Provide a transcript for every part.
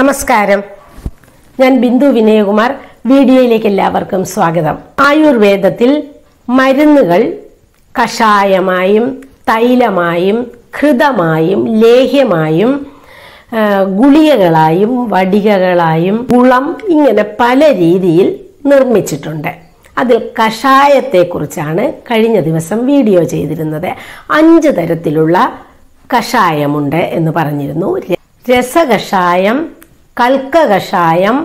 നമസ്കാരം ഞാൻ ബിന്ദു വിനയകുമാർ വീഡിയോയിലേക്ക് എല്ലാവർക്കും സ്വാഗതം ആയുർവേദത്തിൽ മരുന്നുകൾ കഷായമായും തൈലമായും ഘൃതമായും ലേഹ്യമായും ആ, ഗുളികകളായും വടികകളായും കുളം ഇങ്ങനെ പല രീതിയിൽ നിർമ്മിച്ചിട്ടുണ്ട് അതിൽ കഷായത്തെക്കുറിച്ചാണ് കഴിഞ്ഞ ദിവസം വീഡിയോ ചെയ്തിരുന്നത് അഞ്ച് തരത്തിലുള്ള കഷായമുണ്ട് എന്ന് പറഞ്ഞിരുന്നു ര- രസകഷായം കൽക്കകഷായം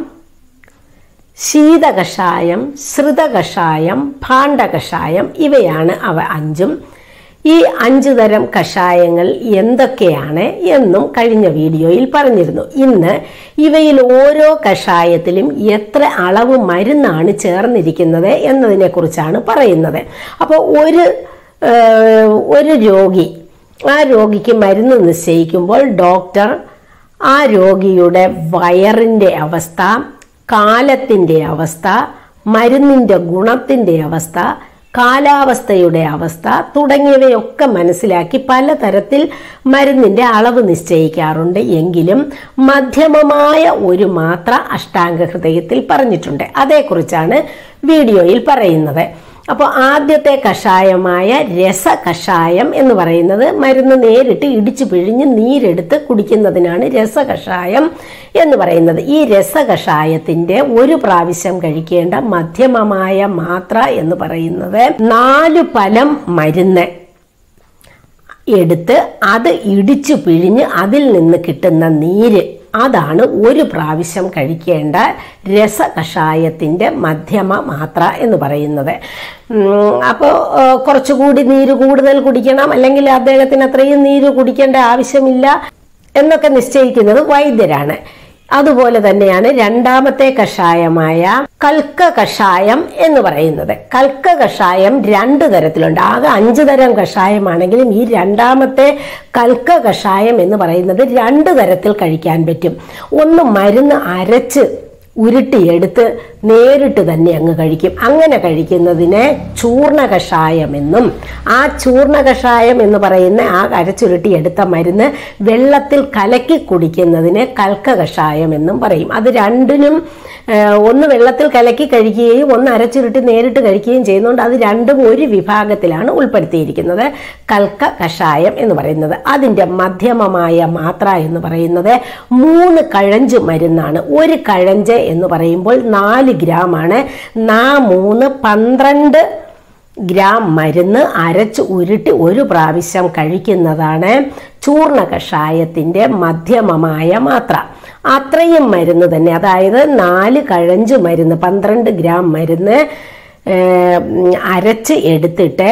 ശീതകഷായം ശ്രുതകഷായം ഭാണ്ഡകഷായം ഇവയാണ് അവ അഞ്ചും ഈ അഞ്ചു തരം കഷായങ്ങൾ എന്തൊക്കെയാണ് എന്നും കഴിഞ്ഞ വീഡിയോയിൽ പറഞ്ഞിരുന്നു ഇന്ന് ഇവയിൽ ഓരോ കഷായത്തിലും എത്ര അളവ് മരുന്നാണ് ചേർന്നിരിക്കുന്നത് എന്നതിനെക്കുറിച്ചാണ് പറയുന്നത് അപ്പോൾ ഒരു ഏഹ്, ഒരു രോഗി ആ രോഗിക്ക് മരുന്ന് നിശ്ചയിക്കുമ്പോൾ ഡോക്ടർ ആ രോഗിയുടെ വയറിൻ്റെ അവസ്ഥ കാലത്തിൻ്റെ അവസ്ഥ മരുന്നിൻ്റെ ഗുണത്തിൻ്റെ അവസ്ഥ കാലാവസ്ഥയുടെ അവസ്ഥ തുടങ്ങിയവയൊക്കെ മനസ്സിലാക്കി പലതരത്തിൽ മരുന്നിൻ്റെ അളവ് നിശ്ചയിക്കാറുണ്ട് എങ്കിലും മധ്യമമായ ഒരു മാത്ര അഷ്ടാംഗ ഹൃദയത്തിൽ പറഞ്ഞിട്ടുണ്ട് അതേക്കുറിച്ചാണ് വീഡിയോയിൽ പറയുന്നത് അപ്പോൾ ആദ്യത്തെ കഷായമായ രസകഷായം എന്ന് പറയുന്നത് മരുന്ന് നേരിട്ട് ഇടിച്ചു പിഴിഞ്ഞ് നീരെടുത്ത് കുടിക്കുന്നതിനാണ് രസകഷായം എന്ന് പറയുന്നത് ഈ രസകഷായത്തിന്റെ ഒരു പ്രാവശ്യം കഴിക്കേണ്ട മധ്യമമായ മാത്ര എന്ന് പറയുന്നത് നാല് ഫലം മരുന്ന് എടുത്ത് അത് ഇടിച്ചു പിഴിഞ്ഞ് അതിൽ നിന്ന് കിട്ടുന്ന നീര് അതാണ് ഒരു പ്രാവശ്യം കഴിക്കേണ്ട രസകഷായത്തിൻ്റെ മധ്യമ മാത്ര എന്ന് പറയുന്നത് അപ്പോൾ കുറച്ചുകൂടി നീര് കൂടുതൽ കുടിക്കണം അല്ലെങ്കിൽ അദ്ദേഹത്തിന് അത്രയും നീര് കുടിക്കേണ്ട ആവശ്യമില്ല എന്നൊക്കെ നിശ്ചയിക്കുന്നത് വൈദ്യരാണ് അതുപോലെ തന്നെയാണ് രണ്ടാമത്തെ കഷായമായ കൽക്ക കഷായം എന്ന് പറയുന്നത് കൽക്ക കഷായം രണ്ട് തരത്തിലുണ്ട് ആകെ അഞ്ച് തരം കഷായമാണെങ്കിലും ഈ രണ്ടാമത്തെ കൽക്ക കഷായം എന്ന് പറയുന്നത് രണ്ട് തരത്തിൽ കഴിക്കാൻ പറ്റും ഒന്ന് മരുന്ന് അരച്ച് ഉരുട്ടിയെടുത്ത് നേരിട്ട് തന്നെ അങ്ങ് കഴിക്കും അങ്ങനെ കഴിക്കുന്നതിനെ ചൂർണ കഷായം എന്നും ആ ചൂർണ കഷായം എന്ന് പറയുന്ന ആ അരച്ചുരുട്ടി എടുത്ത മരുന്ന് വെള്ളത്തിൽ കലക്കി കുടിക്കുന്നതിനെ കൽക്ക കഷായം എന്നും പറയും അത് രണ്ടിനും ഏഹ്, ഒന്ന് വെള്ളത്തിൽ കലക്കി കഴിക്കുകയും ഒന്ന് അരച്ചുരുട്ടി നേരിട്ട് കഴിക്കുകയും ചെയ്യുന്നതുകൊണ്ട് അത് രണ്ടും ഒരു വിഭാഗത്തിലാണ് ഉൾപ്പെടുത്തിയിരിക്കുന്നത് കൽക്ക കഷായം എന്ന് പറയുന്നത് അതിൻ്റെ മധ്യമമായ മാത്ര എന്ന് പറയുന്നത് മൂന്ന് കഴഞ്ച് മരുന്നാണ് ഒരു കഴഞ്ച് എന്ന് പറയുമ്പോൾ നാല് ഗ്രാം ആണ് നാ മൂന്ന് പന്ത്രണ്ട് ഗ്രാം മരുന്ന് അരച്ച് ഉരുട്ടി ഒരു പ്രാവശ്യം കഴിക്കുന്നതാണ് ചൂർണ കഷായത്തിൻ്റെ മധ്യമമായ മാത്ര അത്രയും മരുന്ന് തന്നെ അതായത് നാല് കഴഞ്ച് മരുന്ന് പന്ത്രണ്ട് ഗ്രാം മരുന്ന് ഏഹ്, അരച്ച് എടുത്തിട്ട്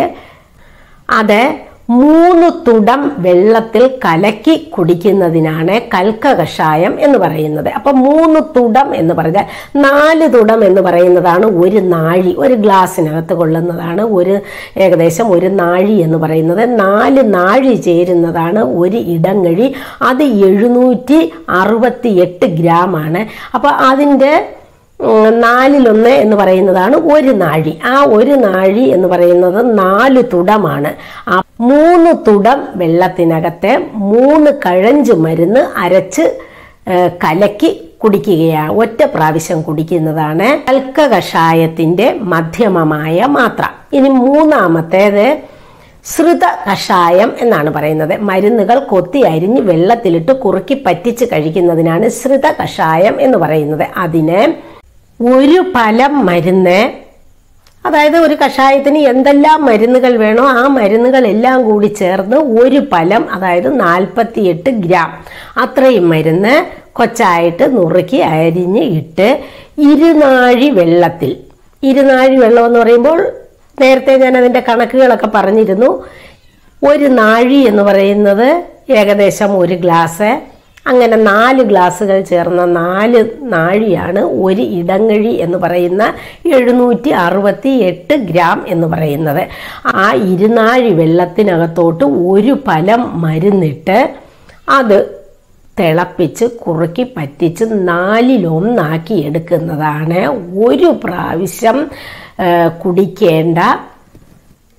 അത് മൂന്ന് തുടം വെള്ളത്തിൽ കലക്കി കുടിക്കുന്നതിനാണ് കൽക്ക കഷായം എന്ന് പറയുന്നത് അപ്പൊ മൂന്ന് തുടം എന്ന് പറഞ്ഞാൽ നാല് തുടം എന്ന് പറയുന്നതാണ് ഒരു നാഴി ഒരു ഗ്ലാസ്സിനകത്ത് കൊള്ളുന്നതാണ് ഒരു ഏകദേശം ഒരു നാഴി എന്ന് പറയുന്നത് നാല് നാഴി ചേരുന്നതാണ് ഒരു ഇടങ്ങഴി അത് എഴുന്നൂറ്റി അറുപത്തി എട്ട് ഗ്രാമാണ് അപ്പൊ അതിൻ്റെ ഉം, നാലിലൊന്ന് എന്ന് പറയുന്നതാണ് ഒരു നാഴി ആ ഒരു നാഴി എന്ന് പറയുന്നത് നാല് തുടമാണ് ആ മൂന്ന് തുടം വെള്ളത്തിനകത്തെ മൂന്ന് കഴഞ്ച് മരുന്ന് അരച്ച് ഏഹ്, കലക്കി കുടിക്കുകയാണ് ഒറ്റ പ്രാവശ്യം കുടിക്കുന്നതാണ് കൽക്ക കഷായത്തിന്റെ മധ്യമമായ മാത്ര ഇനി മൂന്നാമത്തേത് ശ്രുത കഷായം എന്നാണ് പറയുന്നത് മരുന്നുകൾ കൊത്തി അരിഞ്ഞ് വെള്ളത്തിലിട്ട് കുറുക്കി പറ്റിച്ച് കഴിക്കുന്നതിനാണ് ശ്രുത കഷായം എന്ന് പറയുന്നത് അതിന് ഒരു ഫലം മരുന്ന് അതായത് ഒരു കഷായത്തിന് എന്തെല്ലാം മരുന്നുകൾ വേണോ ആ മരുന്നുകളെല്ലാം കൂടി ചേർന്ന് ഒരു ഫലം അതായത് നാൽപ്പത്തിയെട്ട് ഗ്രാം അത്രയും മരുന്ന് കൊച്ചായിട്ട് നുറുക്കി അരിഞ്ഞ് ഇട്ട് ഇരുനാഴി വെള്ളത്തിൽ ഇരുനാഴി വെള്ളം എന്ന് പറയുമ്പോൾ നേരത്തെ ഞാൻ അതിൻ്റെ കണക്കുകളൊക്കെ പറഞ്ഞിരുന്നു ഒരു നാഴി എന്ന് പറയുന്നത് ഏകദേശം ഒരു ഗ്ലാസ് അങ്ങനെ നാല് ഗ്ലാസ്സുകൾ ചേർന്ന നാല് നാഴിയാണ് ഒരു ഇടങ്ങഴി എന്ന് പറയുന്ന എഴുന്നൂറ്റി അറുപത്തി എട്ട് ഗ്രാം എന്ന് പറയുന്നത് ആ ഇരുനാഴി വെള്ളത്തിനകത്തോട്ട് ഒരു ഫലം മരുന്നിട്ട് അത് തിളപ്പിച്ച് കുറുക്കി പറ്റിച്ച് നാലിലൊന്നാക്കി എടുക്കുന്നതാണ് ഒരു പ്രാവശ്യം ആ, കുടിക്കേണ്ട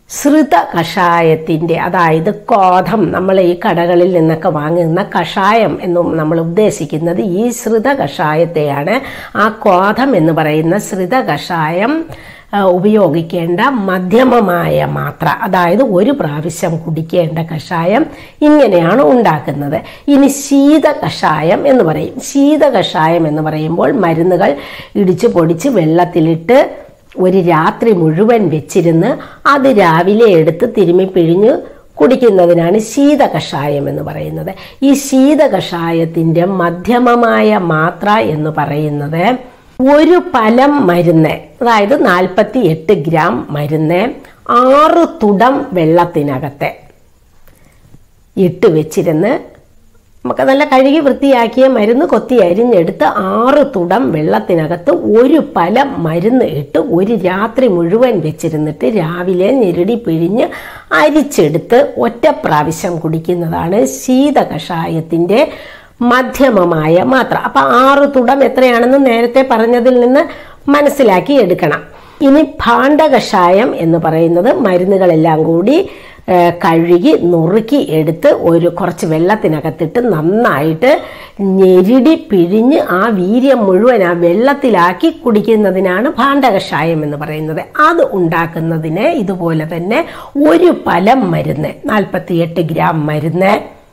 ശ്രുത കഷായത്തിൻ്റെ അതായത് കോധം നമ്മൾ ഈ കടകളിൽ നിന്നൊക്കെ വാങ്ങുന്ന കഷായം എന്നും നമ്മൾ ഉദ്ദേശിക്കുന്നത് ഈ ശ്രുത കഷായത്തെയാണ് ആ കോധം എന്ന് പറയുന്ന ശ്രുത കഷായം ആ, ഉപയോഗിക്കേണ്ട മധ്യമമായ മാത്ര അതായത് ഒരു പ്രാവശ്യം കുടിക്കേണ്ട കഷായം ഇങ്ങനെയാണ് ഉണ്ടാക്കുന്നത് ഇനി ശീത കഷായം എന്ന് പറയും ശീത കഷായം എന്ന് പറയുമ്പോൾ മരുന്നുകൾ ഇടിച്ചു പൊടിച്ച് വെള്ളത്തിലിട്ട് ഒരു രാത്രി മുഴുവൻ വെച്ചിരുന്ന് അത് രാവിലെ എടുത്ത് തിരുമ്മി പിഴിഞ്ഞ് കുടിക്കുന്നതിനാണ് ശീത കഷായം എന്ന് പറയുന്നത് ഈ ശീത കഷായത്തിൻ്റെ മധ്യമമായ മാത്ര എന്ന് പറയുന്നത് ഒരു പലം മരുന്ന് അതായത് നാൽപ്പത്തി എട്ട് ഗ്രാം മരുന്ന് ആറ് തുടം വെള്ളത്തിനകത്തെ ഇട്ട് വെച്ചിരുന്ന് നമുക്ക് നല്ല കഴുകി വൃത്തിയാക്കിയ മരുന്ന് കൊത്തി അരിഞ്ഞെടുത്ത് ആറ് തുടം വെള്ളത്തിനകത്ത് ഒരു പല മരുന്ന് ഇട്ട് ഒരു രാത്രി മുഴുവൻ വെച്ചിരുന്നിട്ട് രാവിലെ ഞെരടി പിഴിഞ്ഞ് അരിച്ചെടുത്ത് ഒറ്റ പ്രാവശ്യം കുടിക്കുന്നതാണ് ശീത കഷായത്തിൻ്റെ മധ്യമമായ മാത്ര അപ്പൊ ആറ് തുടം എത്രയാണെന്ന് നേരത്തെ പറഞ്ഞതിൽ നിന്ന് മനസ്സിലാക്കി എടുക്കണം ഇനി ഭാണ്ഡ കഷായം എന്ന് പറയുന്നത് മരുന്നുകളെല്ലാം കൂടി ഏഹ്, കഴുകി നുറുക്കി എടുത്ത് ഒരു കുറച്ച് വെള്ളത്തിനകത്തിട്ട് നന്നായിട്ട് ഞെരിടി പിഴിഞ്ഞ് ആ വീര്യം മുഴുവൻ ആ വെള്ളത്തിലാക്കി കുടിക്കുന്നതിനാണ് ഭാണ്ഡകഷായം എന്ന് പറയുന്നത് അത് ഉണ്ടാക്കുന്നതിന് ഇതുപോലെ തന്നെ ഒരു പലം മരുന്ന് നാൽപ്പത്തിയെട്ട് ഗ്രാം മരുന്ന്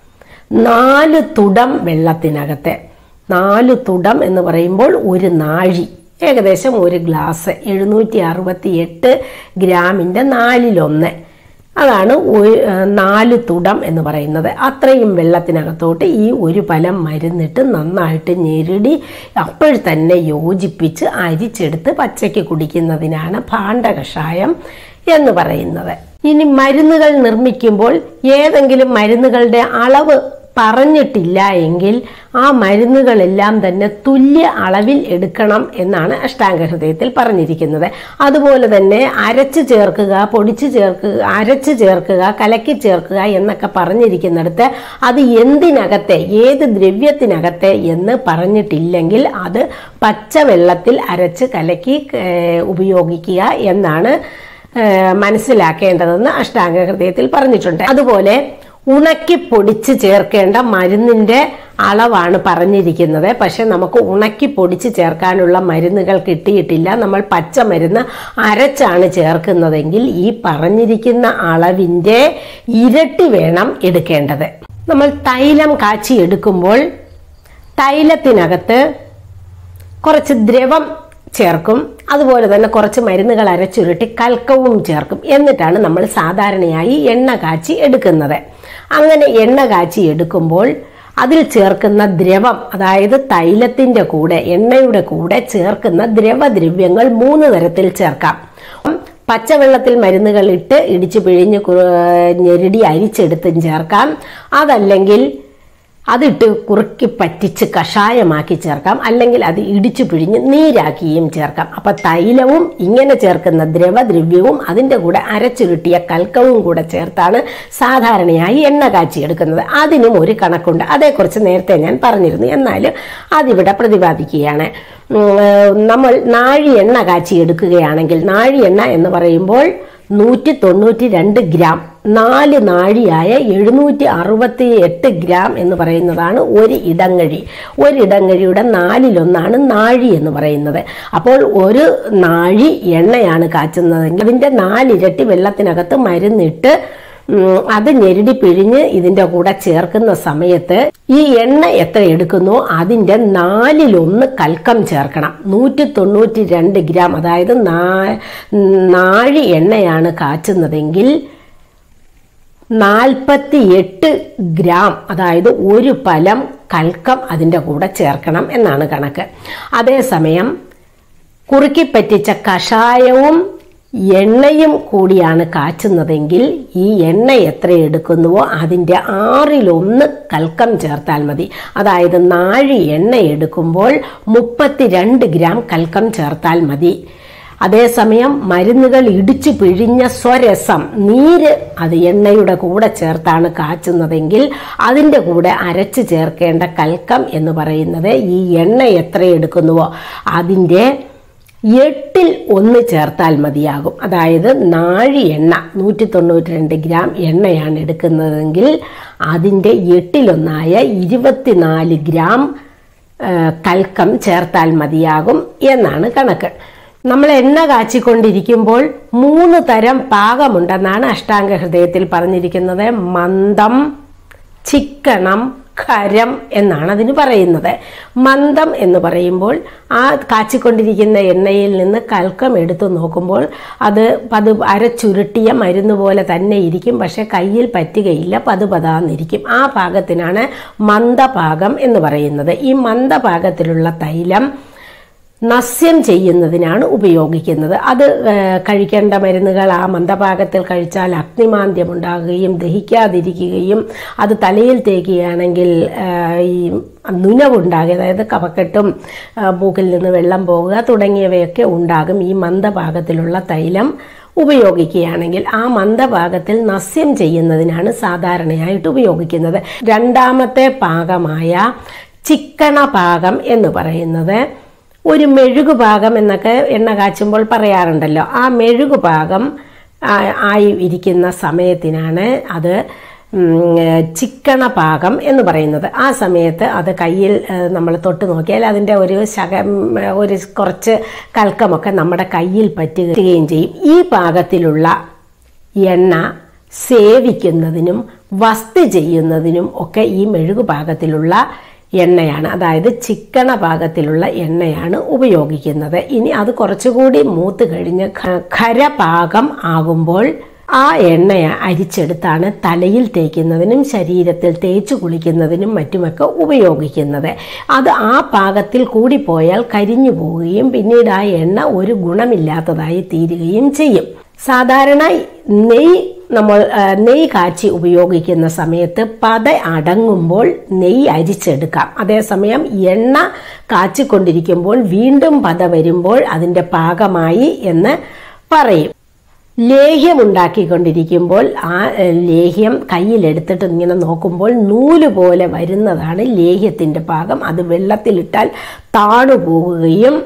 നാല് തുടം വെള്ളത്തിനകത്ത് നാല് തുടം എന്ന് പറയുമ്പോൾ ഒരു നാഴി ഏകദേശം ഒരു ഗ്ലാസ് എഴുന്നൂറ്റി അറുപത്തി എട്ട് ഗ്രാമിൻ്റെ നാലിലൊന്ന് അതാണ് ഒരു ഏഹ്, നാല് തുടം എന്ന് പറയുന്നത് അത്രയും വെള്ളത്തിനകത്തോട്ട് ഈ ഒരു ഫലം മരുന്നിട്ട് നന്നായിട്ട് ഞെരുടി അപ്പോൾ തന്നെ യോജിപ്പിച്ച് അരിച്ചെടുത്ത് പച്ചയ്ക്ക് കുടിക്കുന്നതിനാണ് ഭാണ്ഡകഷായം എന്ന് പറയുന്നത് ഇനി മരുന്നുകൾ നിർമ്മിക്കുമ്പോൾ ഏതെങ്കിലും മരുന്നുകളുടെ അളവ് പറഞ്ഞിട്ടില്ല എങ്കിൽ ആ മരുന്നുകളെല്ലാം തന്നെ തുല്യ അളവിൽ എടുക്കണം എന്നാണ് അഷ്ടാംഗഹൃദയത്തിൽ പറഞ്ഞിരിക്കുന്നത് അതുപോലെ തന്നെ അരച്ച് ചേർക്കുക പൊടിച്ച് ചേർക്കുക അരച്ച് ചേർക്കുക കലക്കി ചേർക്കുക എന്നൊക്കെ പറഞ്ഞിരിക്കുന്നിടത്ത് അത് എന്തിനകത്തെ ഏത് ദ്രവ്യത്തിനകത്തെ എന്ന് പറഞ്ഞിട്ടില്ലെങ്കിൽ അത് പച്ചവെള്ളത്തിൽ അരച്ച് കലക്കി ഏഹ്, ഉപയോഗിക്കുക എന്നാണ് ഏഹ്, മനസ്സിലാക്കേണ്ടതെന്ന് അഷ്ടാംഗ ഹൃദയത്തിൽ പറഞ്ഞിട്ടുണ്ട് അതുപോലെ ഉണക്കി പൊടിച്ച് ചേർക്കേണ്ട മരുന്നിന്റെ അളവാണ് പറഞ്ഞിരിക്കുന്നത് പക്ഷെ നമുക്ക് ഉണക്കി പൊടിച്ച് ചേർക്കാനുള്ള മരുന്നുകൾ കിട്ടിയിട്ടില്ല നമ്മൾ പച്ചമരുന്ന് അരച്ചാണ് ചേർക്കുന്നതെങ്കിൽ ഈ പറഞ്ഞിരിക്കുന്ന അളവിൻ്റെ ഇരട്ടി വേണം എടുക്കേണ്ടത് നമ്മൾ തൈലം കാച്ചി എടുക്കുമ്പോൾ തൈലത്തിനകത്ത് കുറച്ച് ദ്രവം ചേർക്കും അതുപോലെ തന്നെ കുറച്ച് മരുന്നുകൾ അരച്ചുരുട്ടി കൽക്കവും ചേർക്കും എന്നിട്ടാണ് നമ്മൾ സാധാരണയായി എണ്ണ കാച്ചി എടുക്കുന്നത് അങ്ങനെ എണ്ണ കാച്ചി എടുക്കുമ്പോൾ അതിൽ ചേർക്കുന്ന ദ്രവം അതായത് തൈലത്തിന്റെ കൂടെ എണ്ണയുടെ കൂടെ ചേർക്കുന്ന ദ്രവദ്രവ്യങ്ങൾ മൂന്ന് തരത്തിൽ ചേർക്കാം പച്ചവെള്ളത്തിൽ മരുന്നുകൾ ഇട്ട് ഇടിച്ചു പിഴിഞ്ഞ് കു- ഞെരടി അരിച്ചെടുത്തും ചേർക്കാം അതല്ലെങ്കിൽ അതിട്ട് കുറുക്കി പറ്റിച്ച് കഷായമാക്കി ചേർക്കാം അല്ലെങ്കിൽ അത് ഇടിച്ചു പിഴിഞ്ഞ് നീരാക്കിയും ചേർക്കാം അപ്പൊ തൈലവും ഇങ്ങനെ ചേർക്കുന്ന ദ്രവദ്രവ്യവും അതിൻ്റെ കൂടെ അരച്ചുരുട്ടിയ കൽക്കവും കൂടെ ചേർത്താണ് സാധാരണയായി എണ്ണ കാച്ചി എടുക്കുന്നത് അതിനും ഒരു കണക്കുണ്ട് അതേക്കുറിച്ച് നേരത്തെ ഞാൻ പറഞ്ഞിരുന്നു എന്നാലും അതിവിടെ പ്രതിപാദിക്കുകയാണ് ഉം, ഏഹ്, നമ്മൾ നാഴി എണ്ണ കാച്ചി എടുക്കുകയാണെങ്കിൽ നാഴി എണ്ണ എന്ന് പറയുമ്പോൾ നൂറ്റി തൊണ്ണൂറ്റി രണ്ട് ഗ്രാം നാല് നാഴിയായ എഴുന്നൂറ്റി അറുപത്തി എട്ട് ഗ്രാം എന്ന് പറയുന്നതാണ് ഒരു ഇടങ്ങഴി ഒരു ഇടങ്ങഴിയുടെ നാലിലൊന്നാണ് നാഴി എന്ന് പറയുന്നത് അപ്പോൾ ഒരു നാഴി എണ്ണയാണ് കാച്ചുന്നതെങ്കിൽ അതിൻ്റെ നാലിരട്ടി വെള്ളത്തിനകത്ത് മരുന്നിട്ട് ഉം, അത് ഞെരടി പിഴിഞ്ഞ് ഇതിന്റെ കൂടെ ചേർക്കുന്ന സമയത്ത് ഈ എണ്ണ എത്ര എടുക്കുന്നോ അതിന്റെ നാലിലൊന്ന് കൽക്കം ചേർക്കണം നൂറ്റി തൊണ്ണൂറ്റി രണ്ട് ഗ്രാം അതായത് നാ- നാഴി എണ്ണയാണ് കാച്ചുന്നതെങ്കിൽ നാൽപ്പത്തി എട്ട് ഗ്രാം അതായത് ഒരു പലം കൽക്കം അതിൻ്റെ കൂടെ ചേർക്കണം എന്നാണ് കണക്ക് അതേസമയം കുറുക്കി പറ്റിച്ച കഷായവും എണ്ണയും കൂടിയാണ് കാച്ചുന്നതെങ്കിൽ ഈ എണ്ണ എത്ര എടുക്കുന്നുവോ അതിൻ്റെ ആറിലൊന്ന് കൽക്കം ചേർത്താൽ മതി അതായത് നാഴി എണ്ണ എടുക്കുമ്പോൾ മുപ്പത്തിരണ്ട് ഗ്രാം കൽക്കം ചേർത്താൽ മതി അതേസമയം മരുന്നുകൾ ഇടിച്ചു പിഴിഞ്ഞ സ്വരസം നീര് അത് എണ്ണയുടെ കൂടെ ചേർത്താണ് കാച്ചുന്നതെങ്കിൽ അതിൻ്റെ കൂടെ അരച്ച് ചേർക്കേണ്ട കൽക്കം എന്ന് പറയുന്നത് ഈ എണ്ണ എത്ര എടുക്കുന്നുവോ അതിൻ്റെ എട്ടിൽ ഒന്ന് ചേർത്താൽ മതിയാകും അതായത് നാഴി എണ്ണ നൂറ്റി തൊണ്ണൂറ്റി രണ്ട് ഗ്രാം എണ്ണയാണ് എടുക്കുന്നതെങ്കിൽ അതിൻ്റെ എട്ടിലൊന്നായ ഇരുപത്തിനാല് ഗ്രാം ആ, കൽക്കം ചേർത്താൽ മതിയാകും എന്നാണ് കണക്ക് നമ്മൾ എണ്ണ കാച്ചിക്കൊണ്ടിരിക്കുമ്പോൾ മൂന്ന് തരം പാകമുണ്ടെന്നാണ് അഷ്ടാംഗ ഹൃദയത്തിൽ പറഞ്ഞിരിക്കുന്നത് മന്ദം ചിക്കണം ഖരം എന്നാണ് അതിന് പറയുന്നത് മന്ദം എന്ന് പറയുമ്പോൾ ആ കാച്ചിക്കൊണ്ടിരിക്കുന്ന എണ്ണയിൽ നിന്ന് കൽക്കം എടുത്തു നോക്കുമ്പോൾ അത് പത് അരച്ചുരുട്ടിയ മരുന്ന് പോലെ തന്നെ ഇരിക്കും പക്ഷെ കയ്യിൽ പറ്റുകയില്ല പതുപതാന്നിരിക്കും ആ പാകത്തിനാണ് മന്ദപാകം എന്ന് പറയുന്നത് ഈ മന്ദപാകത്തിലുള്ള തൈലം നസ്യം ചെയ്യുന്നതിനാണ് ഉപയോഗിക്കുന്നത് അത് ഏഹ്, കഴിക്കേണ്ട മരുന്നുകൾ ആ മന്ദപാകത്തിൽ കഴിച്ചാൽ അഗ്നിമാന്ദ്യം ഉണ്ടാകുകയും ദഹിക്കാതിരിക്കുകയും അത് തലയിൽ തേക്കുകയാണെങ്കിൽ ഏഹ്, ഈ നുനവുണ്ടാകുക അതായത് കഫക്കെട്ടും ഏഹ്, മൂക്കിൽ നിന്ന് വെള്ളം പോകുക തുടങ്ങിയവയൊക്കെ ഉണ്ടാകും ഈ മന്ദപാകത്തിലുള്ള തൈലം ഉപയോഗിക്കുകയാണെങ്കിൽ ആ മന്ദപാകത്തിൽ നസ്യം ചെയ്യുന്നതിനാണ് സാധാരണയായിട്ട് ഉപയോഗിക്കുന്നത് രണ്ടാമത്തെ പാകമായ ചിക്കണ പാകം എന്ന് പറയുന്നത് ഒരു മെഴുകുപാകം എന്നൊക്കെ എണ്ണ കാച്ചുമ്പോൾ പറയാറുണ്ടല്ലോ ആ മെഴുകുപാകം ആ- ആയി ഇരിക്കുന്ന സമയത്തിനാണ് അത് ഉം, ചിക്കണ പാകം എന്ന് പറയുന്നത് ആ സമയത്ത് അത് കയ്യിൽ നമ്മൾ തൊട്ട് നോക്കിയാൽ അതിൻ്റെ ഒരു ശകം ഒരു കുറച്ച് കൽക്കമൊക്കെ നമ്മുടെ കയ്യിൽ പറ്റുകയും ചെയ്യും ഈ പാകത്തിലുള്ള എണ്ണ സേവിക്കുന്നതിനും വസ്തു ചെയ്യുന്നതിനും ഒക്കെ ഈ മെഴുകു പാകത്തിലുള്ള എണ്ണയാണ് അതായത് ചിക്കണ പാകത്തിലുള്ള എണ്ണയാണ് ഉപയോഗിക്കുന്നത് ഇനി അത് കുറച്ചുകൂടി മൂത്ത് കഴിഞ്ഞ് ഖ- ഖരപാകം ആകുമ്പോൾ ആ എണ്ണ അരിച്ചെടുത്താണ് തലയിൽ തേക്കുന്നതിനും ശരീരത്തിൽ തേച്ചു കുളിക്കുന്നതിനും മറ്റുമൊക്കെ ഉപയോഗിക്കുന്നത് അത് ആ പാകത്തിൽ കൂടിപ്പോയാൽ കരിഞ്ഞു പോവുകയും പിന്നീട് ആ എണ്ണ ഒരു ഗുണമില്ലാത്തതായി തീരുകയും ചെയ്യും സാധാരണ നെയ് നമ്മൾ ആ, നെയ്യ് കാച്ചി ഉപയോഗിക്കുന്ന സമയത്ത് പത അടങ്ങുമ്പോൾ നെയ്യ് അരിച്ചെടുക്കാം അതേസമയം എണ്ണ കാച്ചിക്കൊണ്ടിരിക്കുമ്പോൾ വീണ്ടും പത വരുമ്പോൾ അതിൻ്റെ പാകമായി എന്ന് പറയും ലേഹ്യം ഉണ്ടാക്കിക്കൊണ്ടിരിക്കുമ്പോൾ ആ ഏ, ലേഹ്യം കയ്യിലെടുത്തിട്ട് ഇങ്ങനെ നോക്കുമ്പോൾ നൂല് പോലെ വരുന്നതാണ് ലേഹ്യത്തിൻ്റെ പാകം അത് വെള്ളത്തിലിട്ടാൽ താണു പോകുകയും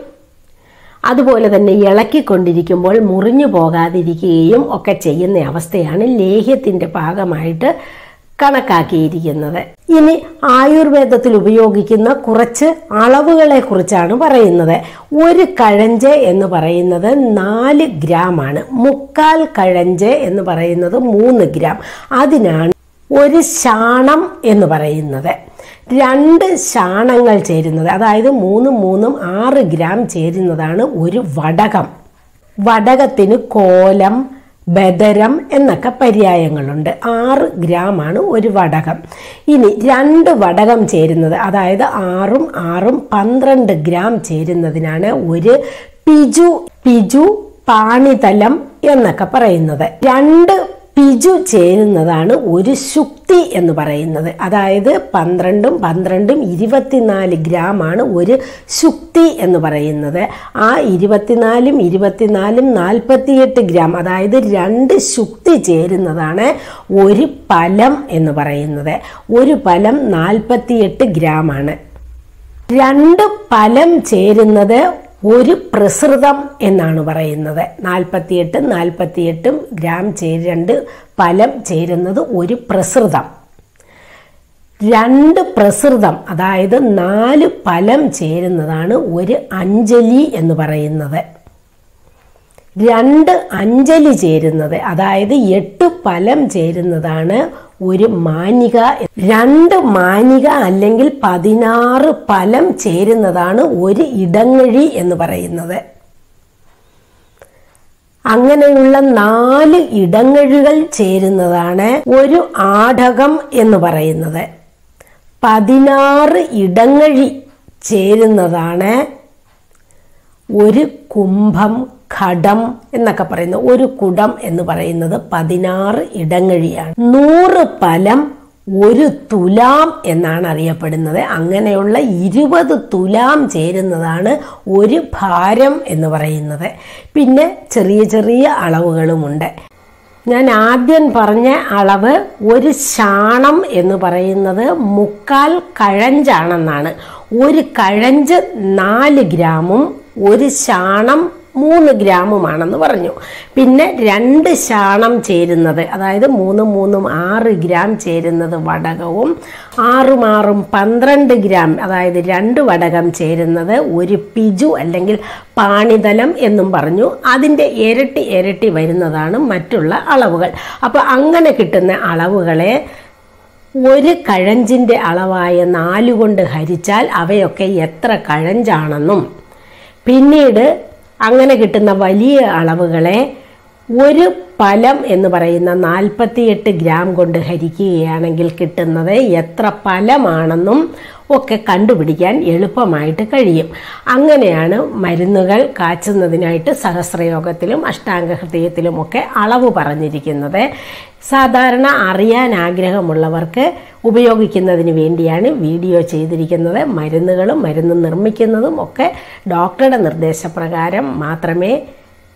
അതുപോലെ തന്നെ ഇളക്കിക്കൊണ്ടിരിക്കുമ്പോൾ മുറിഞ്ഞു പോകാതിരിക്കുകയും ഒക്കെ ചെയ്യുന്ന അവസ്ഥയാണ് ലേഹ്യത്തിൻ്റെ ഭാഗമായിട്ട് കണക്കാക്കിയിരിക്കുന്നത് ഇനി ആയുർവേദത്തിൽ ഉപയോഗിക്കുന്ന കുറച്ച് അളവുകളെ കുറിച്ചാണ് പറയുന്നത് ഒരു കഴഞ്ച് എന്ന് പറയുന്നത് നാല് ഗ്രാം ആണ് മുക്കാൽ കഴഞ്ച് എന്ന് പറയുന്നത് മൂന്ന് ഗ്രാം അതിനാണ് ഒരു ശാണം എന്ന് പറയുന്നത് രണ്ട് ശാണങ്ങൾ ചേരുന്നത് അതായത് മൂന്നും മൂന്നും ആറ് ഗ്രാം ചേരുന്നതാണ് ഒരു വടകം വടകത്തിന് കോലം ബദരം എന്നൊക്കെ പര്യായങ്ങളുണ്ട് ആറ് ഗ്രാമാണ് ഒരു വടകം ഇനി രണ്ട് വടകം ചേരുന്നത് അതായത് ആറും ആറും പന്ത്രണ്ട് ഗ്രാം ചേരുന്നതിനാണ് ഒരു പിജു പിജു പാണിതലം എന്നൊക്കെ പറയുന്നത് രണ്ട് പിജു ചേരുന്നതാണ് ഒരു ശുക്തി എന്ന് പറയുന്നത് അതായത് പന്ത്രണ്ടും പന്ത്രണ്ടും ഇരുപത്തിനാല് ഗ്രാമാണ് ഒരു ശുക്തി എന്ന് പറയുന്നത് ആ ഇരുപത്തിനാലും ഇരുപത്തിനാലും നാൽപ്പത്തിയെട്ട് ഗ്രാം അതായത് രണ്ട് ശുക്തി ചേരുന്നതാണ് ഒരു ഫലം എന്ന് പറയുന്നത് ഒരു ഫലം നാൽപ്പത്തിയെട്ട് ഗ്രാമാണ് രണ്ട് ഫലം ചേരുന്നത് ഒരു പ്രസൃതം എന്നാണ് പറയുന്നത് നാൽപ്പത്തിയെട്ട് നാൽപ്പത്തിയെട്ടും ഗ്രാം ചേര് രണ്ട് ഫലം ചേരുന്നത് ഒരു പ്രസൃതം രണ്ട് പ്രസൃതം അതായത് നാല് ഫലം ചേരുന്നതാണ് ഒരു അഞ്ജലി എന്ന് പറയുന്നത് രണ്ട് അഞ്ജലി ചേരുന്നത് അതായത് എട്ട് ഫലം ചേരുന്നതാണ് ഒരു മാനിക രണ്ട് മാനിക അല്ലെങ്കിൽ പതിനാറ് ഫലം ചേരുന്നതാണ് ഒരു ഇടങ്ങഴി എന്ന് പറയുന്നത് അങ്ങനെയുള്ള നാല് ഇടങ്ങഴുകൾ ചേരുന്നതാണ് ഒരു ആടകം എന്ന് പറയുന്നത് പതിനാറ് ഇടങ്ങഴി ചേരുന്നതാണ് ഒരു കുംഭം ഘടം എന്നൊക്കെ പറയുന്നത് ഒരു കുടം എന്ന് പറയുന്നത് പതിനാറ് ഇടങ്ങഴിയാണ് നൂറ് ഫലം ഒരു തുലാം എന്നാണ് അറിയപ്പെടുന്നത് അങ്ങനെയുള്ള ഇരുപത് തുലാം ചേരുന്നതാണ് ഒരു ഭാരം എന്ന് പറയുന്നത് പിന്നെ ചെറിയ ചെറിയ അളവുകളുമുണ്ട് ഞാൻ ആദ്യം പറഞ്ഞ അളവ് ഒരു ശാണം എന്ന് പറയുന്നത് മുക്കാൽ കഴഞ്ചാണെന്നാണ് ഒരു കഴഞ്ച് നാല് ഗ്രാമും ഒരു ശാണം മൂന്ന് ഗ്രാമുമാണെന്ന് പറഞ്ഞു പിന്നെ രണ്ട് ശാണം ചേരുന്നത് അതായത് മൂന്നും മൂന്നും ആറ് ഗ്രാം ചേരുന്നത് വടകവും ആറും ആറും പന്ത്രണ്ട് ഗ്രാം അതായത് രണ്ട് വടകം ചേരുന്നത് ഒരു പിജു അല്ലെങ്കിൽ പാണിതലം എന്നും പറഞ്ഞു അതിൻ്റെ ഇരട്ടി ഇരട്ടി വരുന്നതാണ് മറ്റുള്ള അളവുകൾ അപ്പോൾ അങ്ങനെ കിട്ടുന്ന അളവുകളെ ഒരു കഴഞ്ചിൻ്റെ അളവായ നാല് കൊണ്ട് ഹരിച്ചാൽ അവയൊക്കെ എത്ര കഴഞ്ചാണെന്നും പിന്നീട് അങ്ങനെ കിട്ടുന്ന വലിയ അളവുകളെ ഒരു ഫലം എന്ന് പറയുന്ന നാൽപ്പത്തിയെട്ട് ഗ്രാം കൊണ്ട് ഹരിക്കുകയാണെങ്കിൽ കിട്ടുന്നത് എത്ര ഫലമാണെന്നും ഒക്കെ കണ്ടുപിടിക്കാൻ എളുപ്പമായിട്ട് കഴിയും അങ്ങനെയാണ് മരുന്നുകൾ കാച്ചുന്നതിനായിട്ട് സഹസ്രയോഗത്തിലും അഷ്ടാംഗ ഹൃദയത്തിലുമൊക്കെ അളവ് പറഞ്ഞിരിക്കുന്നത് സാധാരണ അറിയാൻ ആഗ്രഹമുള്ളവർക്ക് ഉപയോഗിക്കുന്നതിന് വേണ്ടിയാണ് വീഡിയോ ചെയ്തിരിക്കുന്നത് മരുന്നുകളും മരുന്ന് നിർമ്മിക്കുന്നതും ഒക്കെ ഡോക്ടറുടെ നിർദ്ദേശപ്രകാരം മാത്രമേ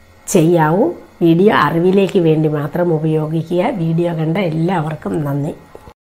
ചെയ്യാവൂ വീഡിയോ അറിവിലേക്ക് വേണ്ടി മാത്രം ഉപയോഗിക്കുക വീഡിയോ കണ്ട എല്ലാവർക്കും നന്ദി